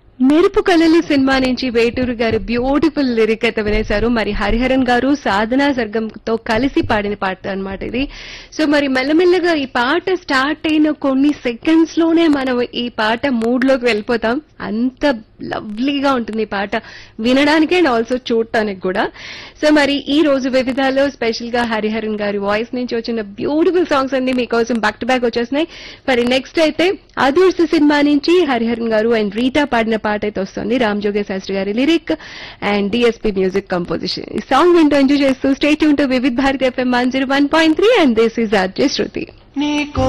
మెరుపు కళలు సినిమా నుంచి వేటూరు గారు బ్యూటిఫుల్ లిరిక్ అయితే వినేశారు మరి హరిహరన్ గారు సాధనా సర్గంతో కలిసి పాడిన పాట అన్నమాట ఇది సో మరి మెల్లమెల్లగా ఈ పాట స్టార్ట్ అయిన కొన్ని సెకండ్స్ లోనే మనం ఈ పాట మూడ్ లోకి వెళ్ళిపోతాం అంత లవ్లీగా ఉంటుంది ఈ పాట వినడానికి అండ్ ఆల్సో చూడటానికి కూడా సో మరి ఈ రోజు వివిధాలో స్పెషల్ గా హరిహరన్ గారి వాయిస్ నుంచి వచ్చిన బ్యూటిఫుల్ సాంగ్స్ అన్ని మీకోసం బ్యాక్ టు బ్యాక్ వచ్చేస్తున్నాయి మరి నెక్స్ట్ అయితే అదూర్స్ సినిమా నుంచి హరిహరన్ గారు అండ్ రీటా పాడిన పాట అయితే వస్తుంది రామ్ జోగే శాస్త్రి గారి lyric and DSP music composition ఈ సాంగ్ వింటూ ఎంజాయ్ చేస్తూ stay tuned to Vividh Bharati F M one zero one point three and this is R J Shruti నీకో